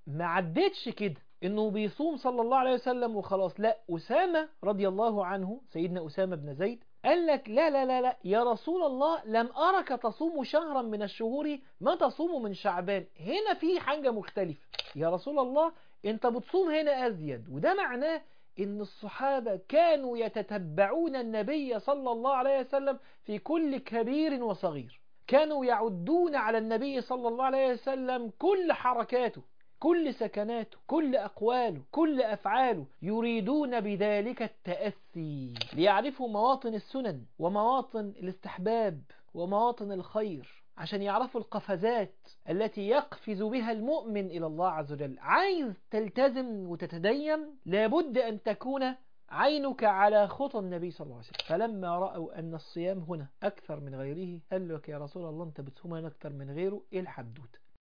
ما عدتش كده انه بيصوم صلى الله عليه وسلم وخلاص لا أسامة رضي الله عنه سيدنا أسامة بن زيد قال لك لا لا لا لا يا رسول الله لم أرك تصوم شهرا من الشهور ما تصوم من شعبان هنا في حاجة مختلفة يا رسول الله انت بتصوم هنا أزيد وده معناه ان الصحابة كانوا يتتبعون النبي صلى الله عليه وسلم في كل كبير وصغير كانوا يعدون على النبي صلى الله عليه وسلم كل حركاته كل سكناته كل أقواله كل أفعاله يريدون بذلك التأثي ليعرفوا مواطن السنن ومواطن الاستحباب ومواطن الخير عشان يعرفوا القفزات التي يقفز بها المؤمن إلى الله عز وجل عايز تلتزم وتتدين لابد أن تكون عينك على خطى النبي صلى الله عليه وسلم فلما رأوا أن الصيام هنا أكثر من غيره قال لك يا رسول الله أنت بتصوم هنا أكثر من غيره إيه الحدوته